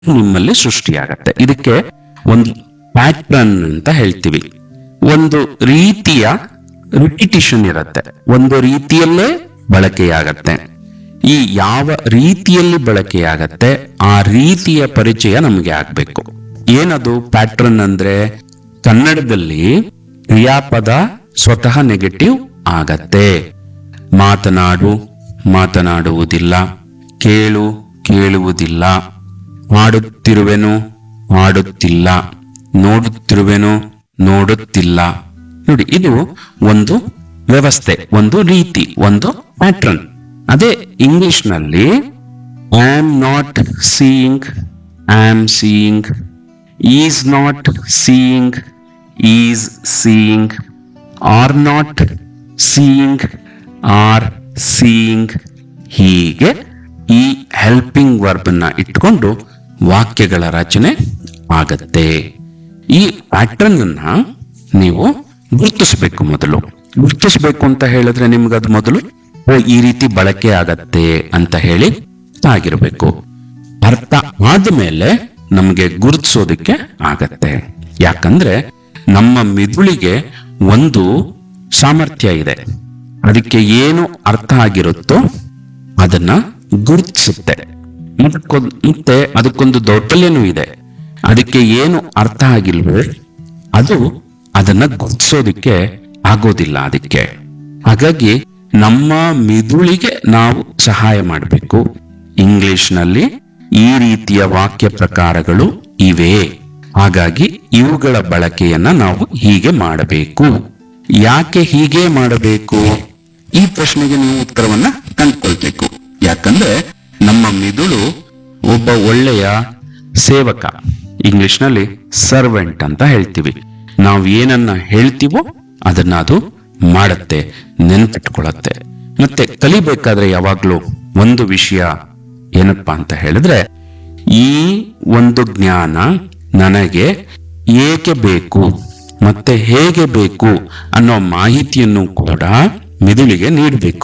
ನಿಮ್ಮಲ್ಲಿ ಸೃಷ್ಟಿಯಾಗತ್ತೆ ಇದಕ್ಕೆ ಒಂದು ಪ್ಯಾಟ್ರನ್ ಅಂತ ಹೇಳ್ತೀವಿ ಒಂದು ರೀತಿಯ ರಿಪಿಟಿಷನ್ ಇರುತ್ತೆ ಒಂದು ರೀತಿಯಲ್ಲೇ ಬಳಕೆಯಾಗತ್ತೆ ಈ ಯಾವ ರೀತಿಯಲ್ಲಿ ಬಳಕೆಯಾಗತ್ತೆ ಆ ರೀತಿಯ ಪರಿಚಯ ನಮಗೆ ಆಗ್ಬೇಕು ಏನದು ಪ್ಯಾಟ್ರನ್ ಅಂದ್ರೆ ಕನ್ನಡದಲ್ಲಿ ಕ್ರಿಯಾಪದ ಸ್ವತಃ ನೆಗೆಟಿವ್ ಆಗತ್ತೆ ಮಾತನಾಡು ಮಾತನಾಡುವುದಿಲ್ಲ ಕೇಳು ಕೇಳುವುದಿಲ್ಲ ಮಾಡುತ್ತಿರುವೆನು ಮಾಡುತ್ತಿಲ್ಲ ನೋಡುತ್ತಿರುವೆನು ನೋಡುತ್ತಿಲ್ಲ ನೋಡಿ ಇದು ಒಂದು ವ್ಯವಸ್ಥೆ ಒಂದು ರೀತಿ ಒಂದು ಪ್ಯಾಟ್ರನ್ ಅದೇ ಇಂಗ್ಲಿಷ್ ನಲ್ಲಿ I am not seeing I am seeing is not seeing is seeing are not seeing are seeing ಹೀಗೆ ಈ ಹೆಲ್ಪಿಂಗ್ ವರ್ಬನ್ನ ಇಟ್ಕೊಂಡು ವಾಕ್ಯಗಳ ರಚನೆ ಆಗತ್ತೆ ಈ ಪ್ಯಾಟ್ರನ್ ಅನ್ನ ನೀವು ಗುರುತಿಸಬೇಕು ಮೊದಲು ಗುರುತಿಸಬೇಕು ಅಂತ ಹೇಳಿದ್ರೆ ನಿಮ್ಗೆ ಅದು ಮೊದಲು ಓ ಈ ರೀತಿ ಬಳಕೆ ಆಗತ್ತೆ ಅಂತ ಹೇಳಿ ಆಗಿರ್ಬೇಕು ಅರ್ಥ ಆದ್ಮೇಲೆ ನಮಗೆ ಗುರುತಿಸೋದಕ್ಕೆ ಆಗತ್ತೆ ಯಾಕಂದ್ರೆ ನಮ್ಮ ಮಿದುಳಿಗೆ ಒಂದು ಸಾಮರ್ಥ್ಯ ಇದೆ ಅದಕ್ಕೆ ಏನು ಅರ್ಥ ಆಗಿರುತ್ತೋ ಅದನ್ನ ಗುರುತಿಸುತ್ತೆ ಮತ್ತಕ್ಕೊಂದ್- ಮತ್ತೆ ಅದಕ್ಕೊಂದು ದೌರ್ಬಲ್ಯನೂ ಇದೆ ಅದಕ್ಕೆ ಏನು ಅರ್ಥ ಆಗಿಲ್ವೋ ಅದು ಅದನ್ನ ಗುರುತಿಸೋದಿಕ್ಕೆ ಆಗೋದಿಲ್ಲ ಅದಕ್ಕೆ ಹಾಗಾಗಿ ನಮ್ಮ ಮಿದುಳಿಗೆ ನಾವು ಸಹಾಯ ಮಾಡಬೇಕು ಇಂಗ್ಲಿಷ್ನಲ್ಲಿ ಈ ರೀತಿಯ ವಾಕ್ಯ ಪ್ರಕಾರಗಳು ಇವೆ ಹಾಗಾಗಿ ಇವುಗಳ ಬಳಕೆಯನ್ನ ನಾವು ಹೀಗೆ ಮಾಡಬೇಕು ಯಾಕೆ ಹೀಗೆ ಮಾಡಬೇಕು ಈ ಪ್ರಶ್ನೆಗೆ ನೀವು ಉತ್ತರವನ್ನ ಕಂಡುಕೊಳ್ಬೇಕು ಯಾಕಂದ್ರೆ ನಮ್ಮ ಮಿದುಳು ಒಬ್ಬ ಒಳ್ಳೆಯ ಸೇವಕ ಇಂಗ್ಲಿಷ್ನಲ್ಲಿ ಸರ್ವೆಂಟ್ ಅಂತ ಹೇಳ್ತೀವಿ ನಾವು ಏನನ್ನ ಹೇಳ್ತೀವೋ ಅದನ್ನ ಅದು ಮಾಡುತ್ತೆ ನೆನ್ಪಿಟ್ಕೊಳತ್ತೆ ಮತ್ತೆ ಕಲಿಬೇಕಾದ್ರೆ ಯಾವಾಗ್ಲೂ ಒಂದು ವಿಷಯ ಏನಪ್ಪಾ ಅಂತ ಹೇಳಿದ್ರೆ ಈ ಒಂದು ಜ್ಞಾನ ನನಗೆ ಏಕೆ ಬೇಕು ಮತ್ತೆ ಹೇಗೆ ಬೇಕು ಅನ್ನೋ ಮಾಹಿತಿಯನ್ನು ಕೂಡ ಮಿದುಳಿಗೆ ನೀಡಬೇಕು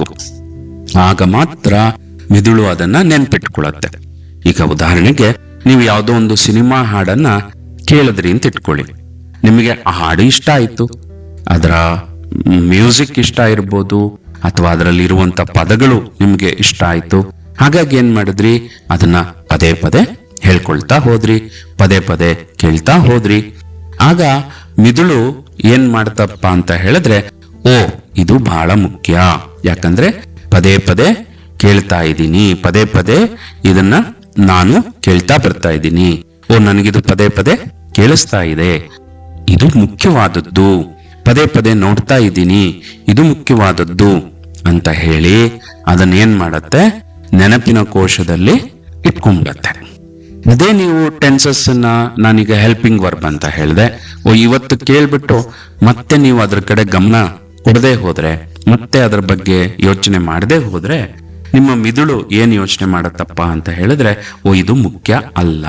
ಆಗ ಮಾತ್ರ ಮಿದುಳು ಅದನ್ನ ನೆನ್ಪಿಟ್ಕೊಳತ್ತೆ ಈಗ ಉದಾಹರಣೆಗೆ ನೀವು ಯಾವುದೋ ಒಂದು ಸಿನಿಮಾ ಹಾಡನ್ನ ಕೇಳಿದ್ರಿ ಅಂತ ಇಟ್ಕೊಳ್ಳಿ ನಿಮಗೆ ಆ ಹಾಡು ಇಷ್ಟ ಆಯ್ತು ಅದರ ಮ್ಯೂಸಿಕ್ ಇಷ್ಟ ಇರ್ಬೋದು ಅಥವಾ ಅದರಲ್ಲಿ ಇರುವಂತ ಪದಗಳು ನಿಮ್ಗೆ ಇಷ್ಟ ಆಯ್ತು ಹಾಗಾಗಿ ಏನ್ ಮಾಡಿದ್ರಿ ಅದನ್ನ ಪದೇ ಪದೇ ಹೇಳ್ಕೊಳ್ತಾ ಹೋದ್ರಿ ಪದೇ ಪದೇ ಕೇಳ್ತಾ ಹೋದ್ರಿ ಆಗ ಮಿದುಳು ಏನ್ ಮಾಡ್ತಪ್ಪ ಅಂತ ಹೇಳಿದ್ರೆ ಓ ಇದು ಬಹಳ ಮುಖ್ಯ ಯಾಕಂದ್ರೆ ಪದೇ ಪದೇ ಕೇಳ್ತಾ ಇದ್ದೀನಿ ಪದೇ ಪದೇ ಇದನ್ನ ನಾನು ಕೇಳ್ತಾ ಬರ್ತಾ ಇದ್ದೀನಿ ಓ ನನಗಿದು ಪದೇ ಪದೇ ಕೇಳಿಸ್ತಾ ಇದೆ ಇದು ಮುಖ್ಯವಾದದ್ದು ಪದೇ ಪದೇ ನೋಡ್ತಾ ಇದ್ದೀನಿ ಇದು ಮುಖ್ಯವಾದದ್ದು ಅಂತ ಹೇಳಿ ಅದನ್ನ ಏನ್ ಮಾಡತ್ತೆ ನೆನಪಿನ ಕೋಶದಲ್ಲಿ ಇಟ್ಕೊಂಡ್ಬಿಡತ್ತೆ ಅದೇ ನೀವು ಟೆನ್ಸಸ್ ಅನ್ನ ನಾನೀಗ ಹೆಲ್ಪಿಂಗ್ ವರ್ಬ್ ಅಂತ ಹೇಳಿದೆ ಓ ಇವತ್ತು ಕೇಳ್ಬಿಟ್ಟು ಮತ್ತೆ ನೀವು ಅದ್ರ ಕಡೆ ಗಮನ ಕೊಡದೆ ಹೋದ್ರೆ ಮತ್ತೆ ಅದ್ರ ಬಗ್ಗೆ ಯೋಚನೆ ಮಾಡದೆ ಹೋದ್ರೆ ನಿಮ್ಮ ಮಿದುಳು ಏನ್ ಯೋಚನೆ ಮಾಡತ್ತಪ್ಪ ಅಂತ ಹೇಳಿದ್ರೆ ಓ ಇದು ಮುಖ್ಯ ಅಲ್ಲ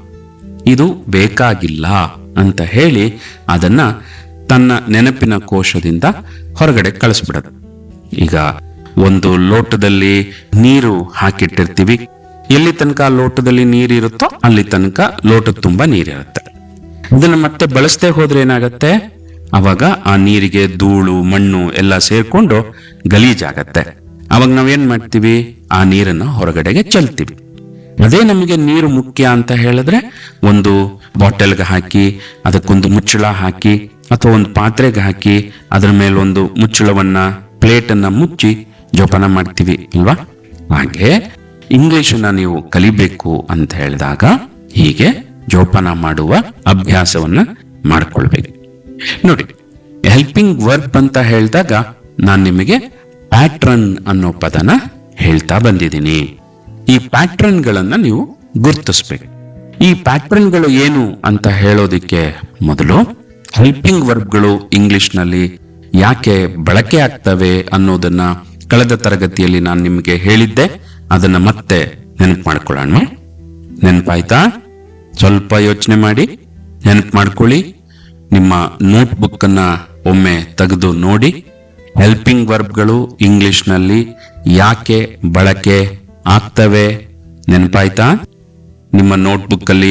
ಇದು ಬೇಕಾಗಿಲ್ಲ ಅಂತ ಹೇಳಿ ಅದನ್ನ ತನ್ನ ನೆನಪಿನ ಕೋಶದಿಂದ ಹೊರಗಡೆ ಕಳಿಸ್ಬಿಡತ್ತೆ ಈಗ ಒಂದು ಲೋಟದಲ್ಲಿ ನೀರು ಹಾಕಿಟ್ಟಿರ್ತೀವಿ ಎಲ್ಲಿ ತನಕ ಆ ಲೋಟದಲ್ಲಿ ನೀರಿರುತ್ತೋ ಅಲ್ಲಿ ತನಕ ಲೋಟದ ತುಂಬಾ ನೀರಿರುತ್ತೆ ಅದನ್ನ ಮತ್ತೆ ಬಳಸದೆ ಹೋದ್ರೆ ಏನಾಗತ್ತೆ ಅವಾಗ ಆ ನೀರಿಗೆ ಧೂಳು ಮಣ್ಣು ಎಲ್ಲ ಸೇರ್ಕೊಂಡು ಗಲೀಜಾಗತ್ತೆ ಅವಾಗ ನಾವೇನ್ ಮಾಡ್ತೀವಿ ಆ ನೀರನ್ನ ಹೊರಗಡೆಗೆ ಚೆಲ್ತೀವಿ ಅದೇ ನಮಗೆ ನೀರು ಮುಖ್ಯ ಅಂತ ಹೇಳಿದ್ರೆ ಒಂದು ಬಾಟಲ್ಗೆ ಹಾಕಿ ಅದಕ್ಕೊಂದು ಮುಚ್ಚಳ ಹಾಕಿ ಅಥವಾ ಒಂದು ಪಾತ್ರೆಗೆ ಹಾಕಿ ಅದರ ಮೇಲೆ ಒಂದು ಮುಚ್ಚಳವನ್ನ ಪ್ಲೇಟ್ ಅನ್ನ ಮುಚ್ಚಿ ಜೋಪಾನ ಮಾಡ್ತೀವಿ ಅಲ್ವಾ ಹಾಗೆ ಇಂಗ್ಲಿಷನ್ನ ನೀವು ಕಲಿಬೇಕು ಅಂತ ಹೇಳಿದಾಗ ಹೀಗೆ ಜೋಪಾನ ಮಾಡುವ ಅಭ್ಯಾಸವನ್ನ ಮಾಡ್ಕೊಳ್ಬೇಕು ನೋಡಿ ಹೆಲ್ಪಿಂಗ್ ವರ್ಬ್ ಅಂತ ಹೇಳಿದಾಗ ನಾನು ನಿಮಗೆ ಪ್ಯಾಟ್ರನ್ ಅನ್ನೋ ಪದನ ಹೇಳ್ತಾ ಬಂದಿದ್ದೀನಿ ಈ ಪ್ಯಾಟ್ರನ್ಗಳನ್ನ ನೀವು ಗುರುತಿಸ್ಬೇಕು ಈ ಪ್ಯಾಟ್ರನ್ಗಳು ಏನು ಅಂತ ಹೇಳೋದಿಕ್ಕೆ ಮೊದಲು ಹೆಲ್ಪಿಂಗ್ ವರ್ಬ್ಗಳು ಇಂಗ್ಲಿಷ್ನಲ್ಲಿ ಯಾಕೆ ಬಳಕೆ ಆಗ್ತವೆ ಅನ್ನೋದನ್ನ ಕಳೆದ ತರಗತಿಯಲ್ಲಿ ನಾನು ನಿಮಗೆ ಹೇಳಿದ್ದೆ ಅದನ್ನ ಮತ್ತೆ ನೆನಪು ಮಾಡ್ಕೊಳ್ಳೋಣ ನೆನಪಾಯ್ತಾ ಸ್ವಲ್ಪ ಯೋಚನೆ ಮಾಡಿ ನೆನಪು ಮಾಡ್ಕೊಳ್ಳಿ ನಿಮ್ಮ ನೋಟ್ಬುಕ್ ಅನ್ನ ಒಮ್ಮೆ ತೆಗೆದು ನೋಡಿ ಹೆಲ್ಪಿಂಗ್ ವರ್ಬ್ಗಳು ಇಂಗ್ಲಿಷ್ನಲ್ಲಿ ಯಾಕೆ ಬಳಕೆ ಆಗ್ತವೆ ನೆನಪಾಯ್ತಾ ನಿಮ್ಮ ನೋಟ್ಬುಕ್ ಅಲ್ಲಿ